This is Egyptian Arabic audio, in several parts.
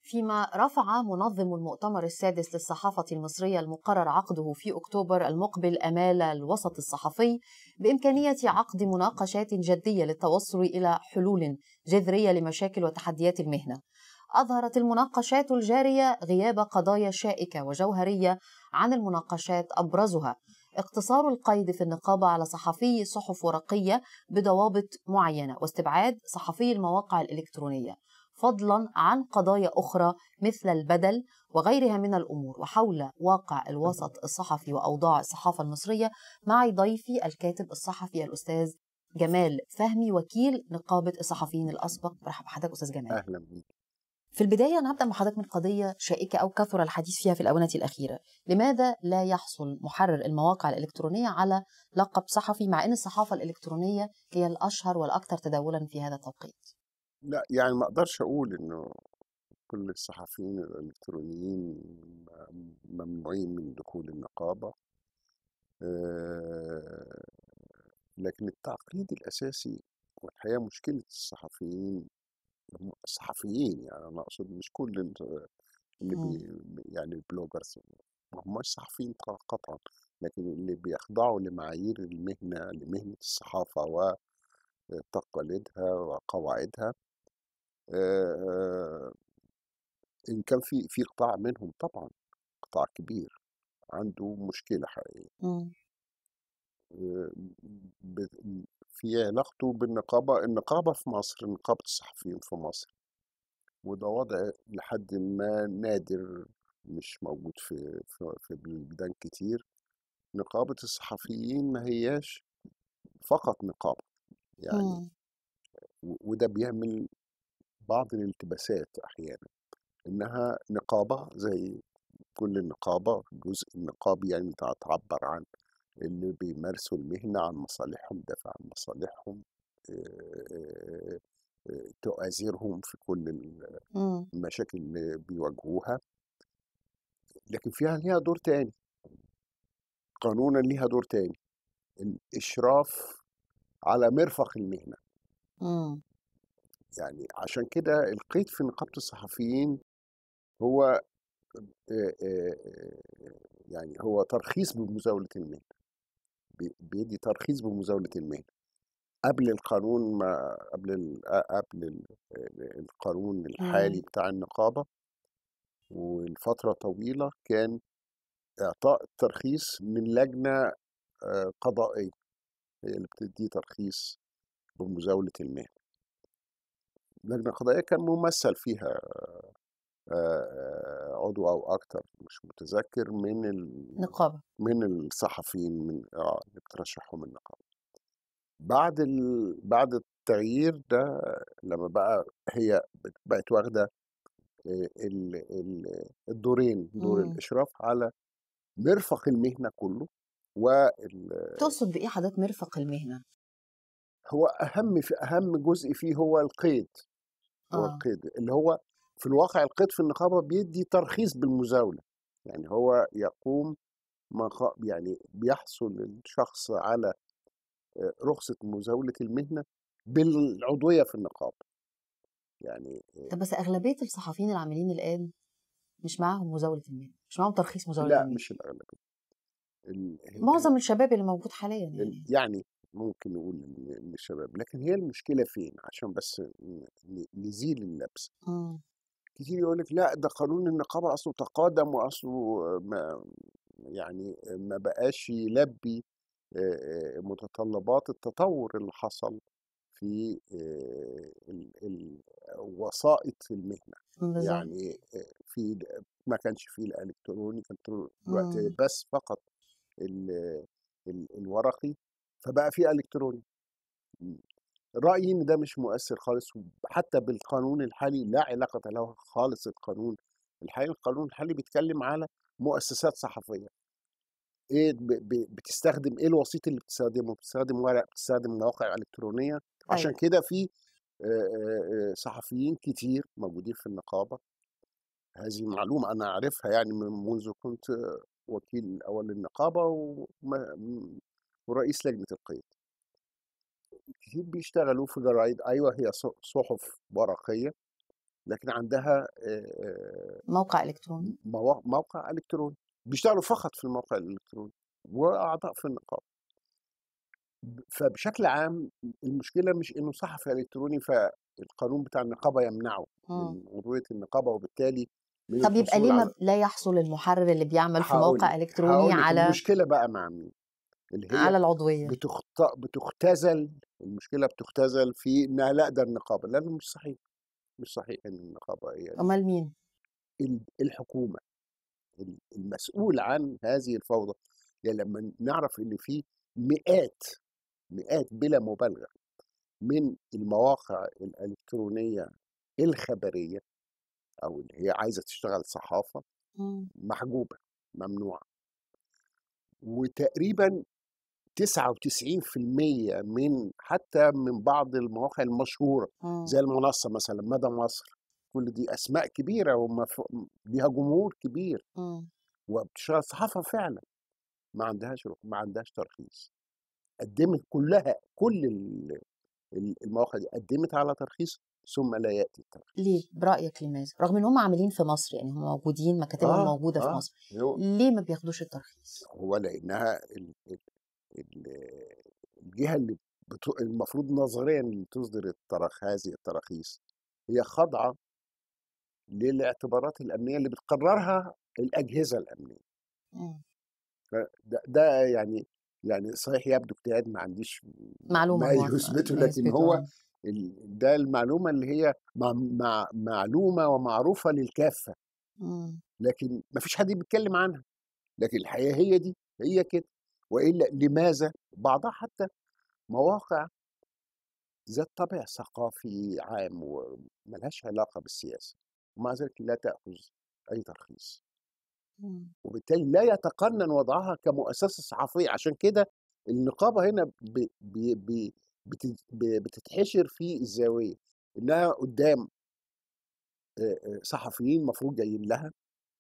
فيما رفع منظم المؤتمر السادس للصحافة المصرية المقرر عقده في أكتوبر المقبل أمال الوسط الصحفي بإمكانية عقد مناقشات جدية للتوصل إلى حلول جذرية لمشاكل وتحديات المهنة أظهرت المناقشات الجارية غياب قضايا شائكة وجوهرية عن المناقشات أبرزها اقتصار القيد في النقابة على صحفي صحف ورقية بضوابط معينة واستبعاد صحفي المواقع الإلكترونية فضلا عن قضايا أخرى مثل البدل وغيرها من الأمور وحول واقع الوسط الصحفي وأوضاع الصحافة المصرية معي ضيفي الكاتب الصحفي الأستاذ جمال فهمي وكيل نقابة الصحفيين الأسبق مرحبا بحضرتك أستاذ جمال أهلا بيك في البداية أنا هبدأ مع حضرتك من قضية شائكة أو كثر الحديث فيها في الآونة الأخيرة لماذا لا يحصل محرر المواقع الإلكترونية على لقب صحفي مع أن الصحافة الإلكترونية هي الأشهر والأكثر تداولا في هذا التوقيت لا يعني ما اقدرش اقول انه كل الصحفيين الالكترونيين ممنوعين من دخول النقابة آه، لكن التعقيد الاساسي والحقيقة مشكلة الصحفيين الصحفيين يعني انا اقصد مش كل اللي بي يعني البلوجرز ما هماش صحفيين قطعا لكن اللي بيخضعوا لمعايير المهنة لمهنة الصحافة وتقاليدها وقواعدها آه، إن كان في في قطاع منهم طبعا قطاع كبير عنده مشكلة حقيقية مم. آه، في علاقته بالنقابة النقابة في مصر نقابة الصحفيين في مصر وده وضع لحد ما نادر مش موجود في في, في بلدان كتير نقابة الصحفيين ما هياش فقط نقابة يعني مم. وده بيعمل بعض الالتباسات أحيانا إنها نقابة زي كل النقابة جزء النقابي يعني تعبر عن اللي بيمارسوا المهنة عن مصالحهم دافع عن مصالحهم تؤازرهم في كل المشاكل اللي بيواجهوها لكن فيها ليها دور تاني قانونا ليها دور تاني الإشراف على مرفق المهنة يعني عشان كده القيد في نقابة الصحفيين هو يعني هو ترخيص بمزاولة المهنة بيدي ترخيص بمزاولة المهنة قبل القانون ما قبل قبل القانون الحالي بتاع النقابة والفترة طويلة كان إعطاء الترخيص من لجنة قضائية هي اللي بتدي ترخيص بمزاولة المهنة اللجنة القضائية كان ممثل فيها عضو أو أكتر مش متذكر من النقابة من الصحفيين من اه اللي بترشحهم النقابة بعد ال... بعد التغيير ده لما بقى هي بقت واخدة ال... ال... الدورين دور مم. الإشراف على مرفق المهنة كله وال... تقصد بإيه حضرتك مرفق المهنة؟ هو أهم في أهم جزء فيه هو القيد هو آه. القيد اللي هو في الواقع القيد في النقابة بيدي ترخيص بالمزاولة يعني هو يقوم مق... يعني بيحصل الشخص على رخصة مزاولة المهنة بالعضوية في النقابة يعني طب بس أغلبية الصحفيين العاملين الآن مش معاهم مزاولة المهنة مش معاهم ترخيص مزاولة لا المهنة مش الأغلبية ال... معظم الشباب اللي موجود حاليا ال... يعني يعني ممكن نقول إن الشباب لكن هي المشكلة فين عشان بس ن- نزيل اللبس مم. كتير يقول لك لا ده قانون النقابة أصله تقادم وأصله ما يعني ما بقاش يلبي آه، آه، متطلبات التطور اللي حصل في آه، ال- ال- وسائط المهنة بالظبط يعني آه، في ما كانش فيه الإلكتروني كان طول الوقت مم. بس فقط ال- ال- الورقي فبقى فيه إلكتروني رأيي إن ده مش مؤثر خالص حتى بالقانون الحالي لا علاقة له خالص القانون الحالي القانون الحالي بيتكلم على مؤسسات صحفية ايه ب- ب- بتستخدم ايه الوسيط اللي بتستخدمه بتستخدم ورق بتستخدم مواقع إلكترونية عشان أيوة كده في آه، آه، آه، صحفيين كتير موجودين في النقابة هذه معلومة أنا أعرفها يعني من منذ كنت وكيل الأول للنقابة وم- ورئيس لجنة القيد كتير بيشتغلوا في جرايد أيوة هي ص- صحف ورقية لكن عندها آه، موقع الكتروني موا- موقع الكتروني بيشتغلوا فقط في الموقع الالكتروني واعضاء في النقابه ب- فبشكل عام المشكله مش انه صحفي الكتروني فالقانون بتاع النقابه يمنعه مم. من عضويه النقابه وبالتالي من طب يبقى الحصول ليه على ما لا يحصل المحرر اللي بيعمل في هقول موقع لك الكتروني هقول لك على المشكله بقى مع مين اللي هي على العضويه بتخت... بتختزل المشكله بتختزل في انها لا ده النقابه لانه مش صحيح مش صحيح ان النقابه هي امال مين ال- الحكومه ال- المسؤول عن هذه الفوضى يعني لما نعرف ان في مئات مئات بلا مبالغه من المواقع الالكترونيه الخبريه او اللي هي عايزه تشتغل صحافه مم. محجوبه ممنوعه وتقريبا 99% من حتى من بعض المواقع المشهوره مم. زي المنصه مثلا مدى مصر كل دي اسماء كبيره ومف... ليها جمهور كبير مم. وبتشتغل صحافه فعلا ما عندهاش ما عندهاش ترخيص قدمت كلها كل ال- ال- المواقع دي قدمت على ترخيص ثم لا ياتي الترخيص ليه برايك لماذا رغم ان هم عاملين في مصر يعني هم موجودين مكاتبهم اه موجوده في اه مصر هو ليه ما بياخدوش الترخيص هو لانها ال... ال... ال... الجهه اللي بت... المفروض نظريا اللي تصدر الترخ هذه التراخيص هي خاضعه للاعتبارات الامنيه اللي بتقررها الاجهزه الامنيه مم. فده ده يعني يعني صحيح يبدو اجتهاد ما عنديش معلومه ما موافقه يثبته ما لكن يثبته هو اه ال- ده المعلومه اللي هي مع مع معلومه ومعروفه للكافه مم. لكن ما فيش حد بيتكلم عنها لكن الحقيقه هي دي هي كده والا لماذا بعضها حتى مواقع ذات طابع ثقافي عام وملهاش علاقه بالسياسه ومع ذلك لا تاخذ اي ترخيص مم. وبالتالي لا يتقنن وضعها كمؤسسه صحفيه عشان كده النقابه هنا ب ب ب بت- ب- بتتحشر في الزاويه انها قدام آه، آه، صحفيين مفروض جايين لها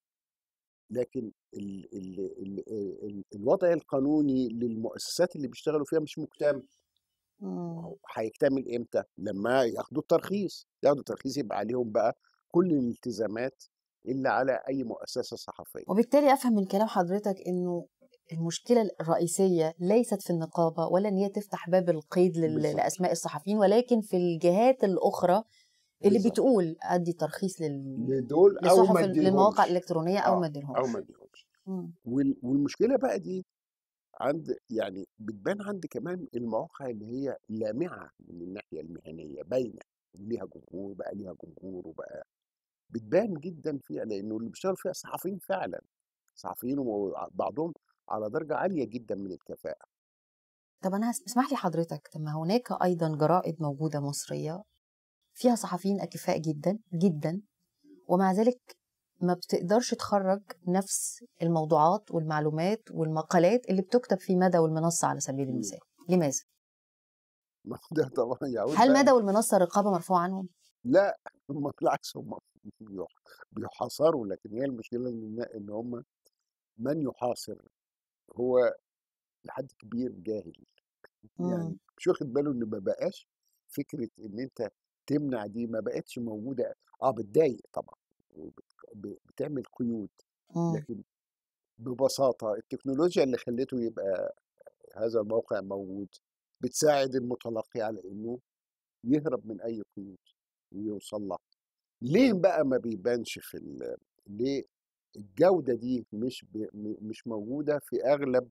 لكن ال ال ال ال الوضع القانوني للمؤسسات اللي بيشتغلوا فيها مش مكتمل مم. هو هيكتمل امتى لما ياخدوا الترخيص ياخدوا الترخيص يبقى عليهم بقى كل الالتزامات اللي على اي مؤسسه صحفيه وبالتالي افهم من كلام حضرتك انه المشكله الرئيسيه ليست في النقابه ولا ان هي تفتح باب القيد لل- بالظبط لاسماء الصحفيين ولكن في الجهات الاخرى اللي بالظبط بتقول ادي ترخيص لل... لدول او لصحف ما للمواقع اديلهمش الالكترونيه او ما اه اديلهمش او ما اديلهمش مم. وال- والمشكله بقى دي عند يعني بتبان عند كمان المواقع اللي هي لامعه من الناحيه المهنيه باينه ليها جمهور بقى ليها جمهور وبقى بتبان جدا فيها لانه اللي بيشتغلوا فيها صحفيين فعلا صحفيين وبعضهم على درجه عاليه جدا من الكفاءه طب انا هس- اسمح لي حضرتك طب ما هناك ايضا جرائد موجوده مصريه فيها صحفيين اكفاء جدا جدا ومع ذلك ما بتقدرش تخرج نفس الموضوعات والمعلومات والمقالات اللي بتكتب في مدى والمنصه على سبيل مم. المثال لماذا ما هو ده طبعا يعود هل بقى مدى والمنصه رقابه مرفوعه عنهم لا هم بالعكس هم بيح- بيحاصروا لكن هي المشكله ان ان هم من يحاصر هو لحد كبير جاهل مم. يعني مش واخد باله ان ما بقاش فكره ان انت تمنع دي ما بقتش موجوده اه بتضايق طبعا وبت- ب- بتعمل قيود مم. لكن ببساطه التكنولوجيا اللي خلته يبقى هذا الموقع موجود بتساعد المتلقي على انه يهرب من اي قيود ويوصل لها ليه بقى ما بيبانش في ال- ليه الجوده دي مش ب... م- مش موجوده في اغلب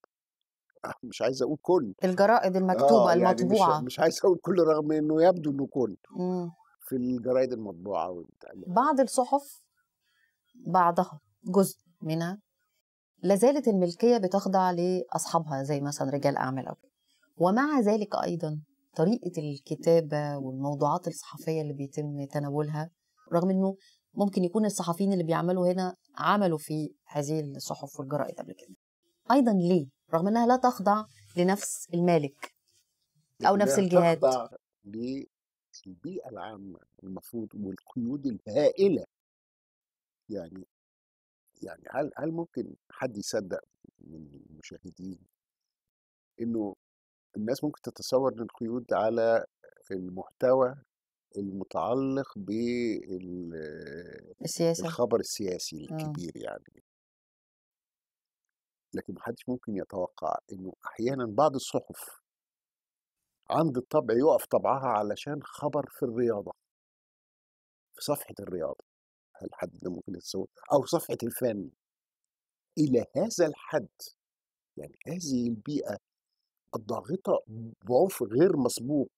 مش عايز اقول كل الجرائد المكتوبه اه يعني مش المطبوعه مش عايز اقول كل رغم انه يبدو انه كل مم. في الجرايد المطبوعه والبتاع ده. بعض الصحف بعضها جزء منها لازالت الملكية بتخضع لأصحابها زي مثلا رجال أعمال أو كده. ومع ذلك أيضا طريقة الكتابة والموضوعات الصحفية اللي بيتم تناولها رغم أنه ممكن يكون الصحفيين اللي بيعملوا هنا عملوا في هذه الصحف والجرائد قبل كده أيضا ليه؟ رغم أنها لا تخضع لنفس المالك أو نفس لكنها الجهات تخضع للبيئه العامه المفروض والقيود الهائله يعني يعني هل هل ممكن حد يصدق من المشاهدين انه الناس ممكن تتصور ان القيود على المحتوى المتعلق بال السياسة الخبر السياسي آه. الكبير يعني لكن ما حدش ممكن يتوقع انه احيانا بعض الصحف عند الطبع يقف طبعها علشان خبر في الرياضة في صفحة الرياضة هل حد ده ممكن يتصور أو صفحة الفن إلى هذا الحد يعني هذه البيئة الضاغطة بعنف غير مسبوق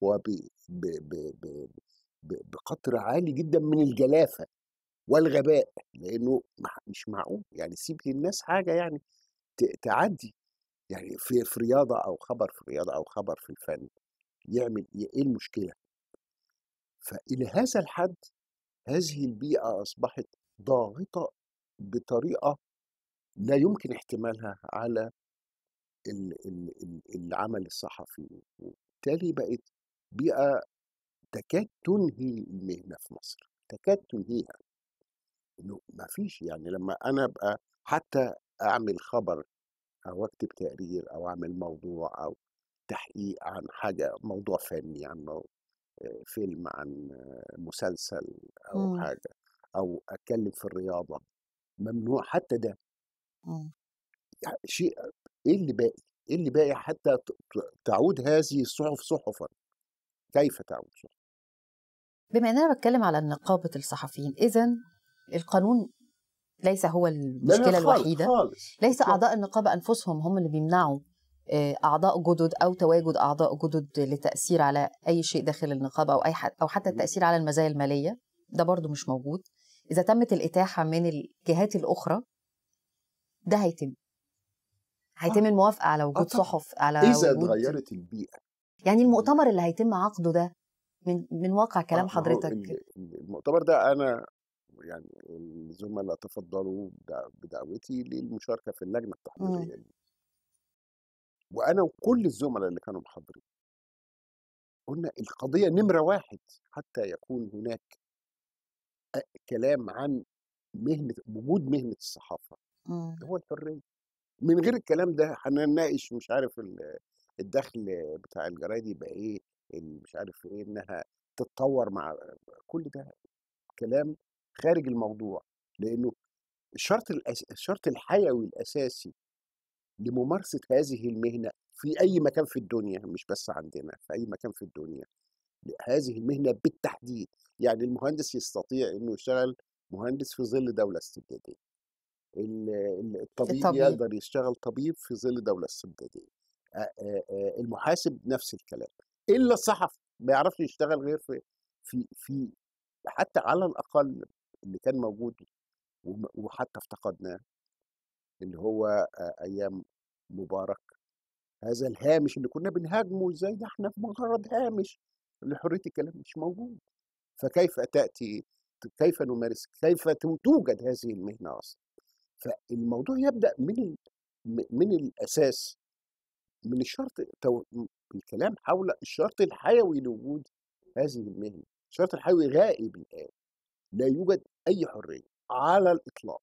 وبقدر عالي جدا من الجلافة والغباء لأنه مح- مش معقول يعني سيب للناس حاجة يعني ت- تعدي يعني في في رياضة أو خبر في الرياضة أو خبر في الفن يعمل إيه المشكلة فإلى هذا الحد هذه البيئة أصبحت ضاغطة بطريقة لا يمكن احتمالها على ال- ال- ال- العمل الصحفي وبالتالي بقت بيئة تكاد تنهي المهنة في مصر تكاد تنهيها انه ما فيش يعني لما انا ابقى حتى اعمل خبر او اكتب تقرير او اعمل موضوع او تحقيق عن حاجة موضوع فني عن مو- آه، فيلم عن آه، مسلسل او مم. حاجة او اتكلم في الرياضة ممنوع حتى ده مم. يعني شيء ايه اللي باقي ايه اللي باقي حتى ت- ت- تعود هذه الصحف صحفا كيف تعود صحفا بما اننا بتكلم على نقابة الصحفيين اذا القانون ليس هو لا لا المشكلة خالص الوحيدة خالص ليس خالص. أعضاء النقابة أنفسهم هم اللي بيمنعوا آه، أعضاء جدد أو تواجد أعضاء جدد للتأثير على أي شيء داخل النقابة أو أي حد أو حتى التأثير على المزايا المالية ده برضو مش موجود إذا تمت الإتاحة من الجهات الأخرى ده هيتم هيتم اه الموافقة على اه وجود طبعا صحف على اذا وجود اتغيرت البيئة يعني المؤتمر اللي هيتم عقده ده من من واقع كلام اه ما هو حضرتك ال- ال- المؤتمر ده انا يعني الزملاء تفضلوا بدع- بدعوتي للمشاركة في اللجنة مم. التحضيرية دي وانا وكل الزملاء اللي كانوا محاضرين قلنا القضية نمرة واحد حتى يكون هناك أ- كلام عن مهنة وجود مهنة الصحافة مم. هو الحرية من غير الكلام ده هنناقش مش عارف ال- الدخل بتاع الجرايد يبقى ايه ال- مش عارف ايه انها تتطور مع كل ده كلام خارج الموضوع لانه الشرط الأس... الشرط الحيوي الاساسي لممارسه هذه المهنه في اي مكان في الدنيا مش بس عندنا في اي مكان في الدنيا هذه المهنه بالتحديد يعني المهندس يستطيع انه يشتغل مهندس في ظل دوله استبداديه ال- ال- الطبيب الطبيب يقدر يشتغل طبيب في ظل دولة استبدادية آه، آه، آه، المحاسب نفس الكلام إلا الصحفي ما يعرفش يشتغل غير في في في حتى على الأقل اللي كان موجود وم- وحتى افتقدناه اللي هو آه، أيام مبارك هذا الهامش اللي كنا بنهاجمه ازاي ده احنا في مجرد هامش لحرية الكلام مش موجود فكيف تأتي كيف نمارس كيف توجد هذه المهنة أصلا فالموضوع يبدأ من ال- م- من الأساس من الشرط تو- م- الكلام حول الشرط الحيوي لوجود هذه المهنة الشرط الحيوي غائب الآن لا يوجد أي حرية على الإطلاق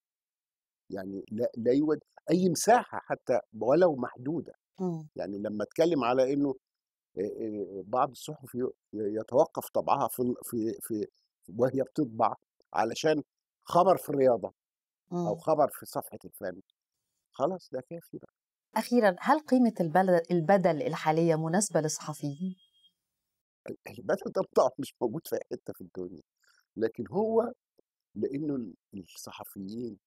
يعني لا, لا يوجد أي مساحة حتى ولو محدودة مم. يعني لما اتكلم على انه آه، آه، بعض الصحف ي- يتوقف طبعها في ال- في في وهي بتطبع علشان خبر في الرياضة أو مم. خبر في صفحة الفن خلاص ده كافي بقى أخيرا هل قيمة البلد البدل الحالية مناسبة للصحفيين؟ البدل ده طبعا مش موجود في أي حتة في الدنيا لكن هو لأنه ال- الصحفيين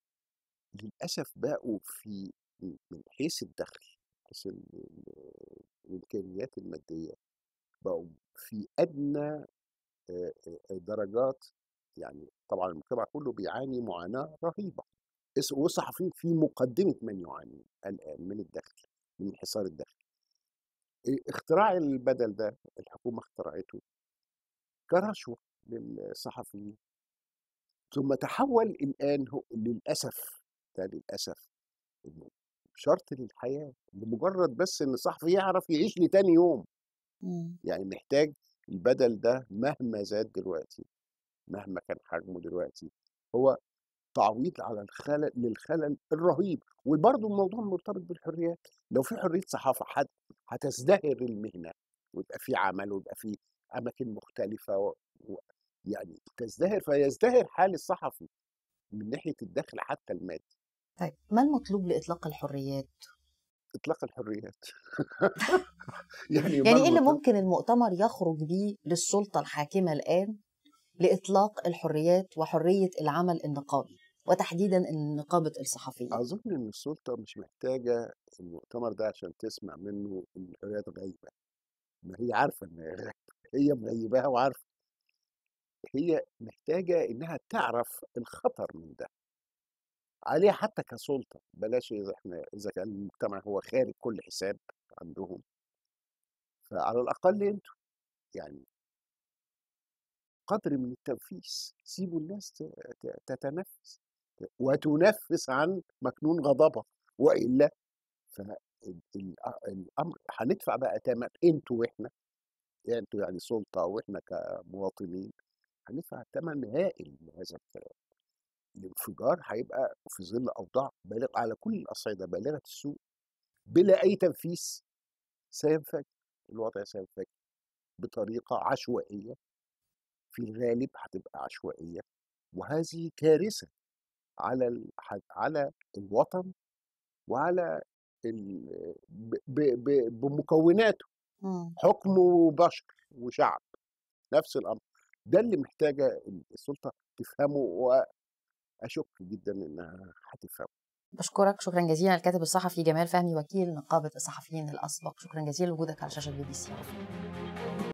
للأسف بقوا في من حيث الدخل حيث ال- ال- الإمكانيات المادية بقوا في أدنى آه، آه، درجات يعني طبعا المجتمع كله بيعاني معاناة رهيبة اس- والصحفيين في مقدمة من يعاني الآن من الدخل من انحسار الدخل إيه، اختراع البدل ده الحكومة اخترعته كرشوة للصحفيين ثم تحول الآن هو للأسف ده للأسف إنه شرط للحياة لمجرد بس إن الصحفي يعرف يعيش لتاني يوم مم. يعني محتاج البدل ده مهما زاد دلوقتي مهما كان حجمه دلوقتي هو تعويض على الخلل للخلل الرهيب وبرضه الموضوع مرتبط بالحريات لو في حريه صحافه حد هتزدهر المهنه ويبقى في عمل ويبقى في اماكن مختلفه و... و... يعني تزدهر فيزدهر حال الصحفي من ناحيه الدخل حتى المادي طيب ما المطلوب لاطلاق الحريات اطلاق الحريات يعني يعني ايه اللي ممكن المؤتمر يخرج بيه للسلطه الحاكمه الان لاطلاق الحريات وحريه العمل النقابي وتحديدا نقابه الصحفيين اظن ان السلطه مش محتاجه المؤتمر ده عشان تسمع منه ان الحريات غايبه ما هي عارفه ان هي غايبه هي مغيباها وعارفه هي محتاجه انها تعرف الخطر من ده عليها حتى كسلطه بلاش اذا احنا اذا كان المجتمع هو خارج كل حساب عندهم فعلى الاقل انتوا يعني قدر من التنفيس سيبوا الناس تتنفس وتنفس عن مكنون غضبها والا فالامر هندفع بقى ثمن انتوا واحنا انتوا يعني سلطه واحنا كمواطنين هندفع ثمن هائل لهذا الكلام الانفجار هيبقى في ظل اوضاع بالغ على كل الاصعده بالغه السوء بلا اي تنفيذ سينفجر الوضع سينفجر بطريقه عشوائيه في الغالب هتبقى عشوائيه وهذه كارثه على على الوطن وعلى بمكوناته حكم بشر وشعب نفس الامر ده اللي محتاجه السلطه تفهمه واشك جدا انها هتفهمه بشكرك شكرا جزيلا الكاتب الصحفي جمال فهمي وكيل نقابه الصحفيين الاسبق شكرا جزيلا لوجودك على شاشه البي بي سي